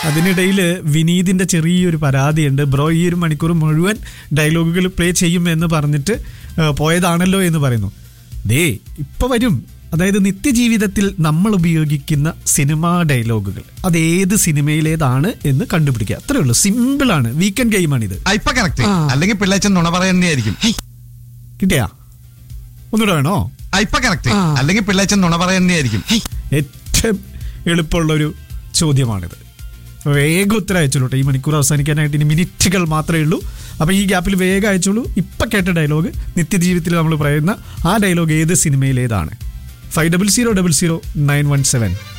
അതിനിടയിൽ വിനീതിന്റെ ചെറിയൊരു പരാതിയുണ്ട് ബ്രോ ഈ ഒരു മണിക്കൂർ മുഴുവൻ ഡയലോഗുകൾ പ്ലേ ചെയ്യും എന്ന് പറഞ്ഞിട്ട് ആ, പോയതാണല്ലോ എന്ന് പറയുന്നു ദേ ഇപ്പൊ വരും അതായത് നിത്യജീവിതത്തിൽ നമ്മൾ ഉപയോഗിക്കുന്ന സിനിമാ ഡയലോഗുകൾ അത് ഏത് സിനിമയിലേതാണ് എന്ന് കണ്ടുപിടിക്കുക അത്രേ ഉള്ളൂ സിമ്പിൾ ആണ് വീക്കെൻഡ് ഗെയിമാണിത് ആ, ഇപ്പൊ കറക്റ്റ് അല്ലെങ്കിൽ പിള്ളേച്ചൻ നുണ പറയുന്നതായിരിക്കും കിട്ടിയാ ഒന്നുകൂടെ വേണോ ആ, ഇപ്പൊ കറക്റ്റ് അല്ലെങ്കിൽ പിള്ളേച്ചൻ നുണ പറയുന്നതായിരിക്കും ഏറ്റവും എളുപ്പമുള്ളൊരു ചോദ്യമാണിത് വേഗം ഉത്തരം അയച്ചോളൂ കേട്ടോ ഈ മണിക്കൂർ അവസാനിക്കാനായിട്ട് ഇനി മിനിറ്റുകൾ മാത്രമേ ഉള്ളൂ അപ്പോൾ ഈ ഗ്യാപ്പിൽ വേഗം അയച്ചോളൂ ഇപ്പം കേട്ട ഡയലോഗ് നിത്യജീവിതത്തിൽ നമ്മൾ പറയുന്ന ആ ഡയലോഗ് ഏത് സിനിമയിലേതാണ് five double zero double zero nine one seven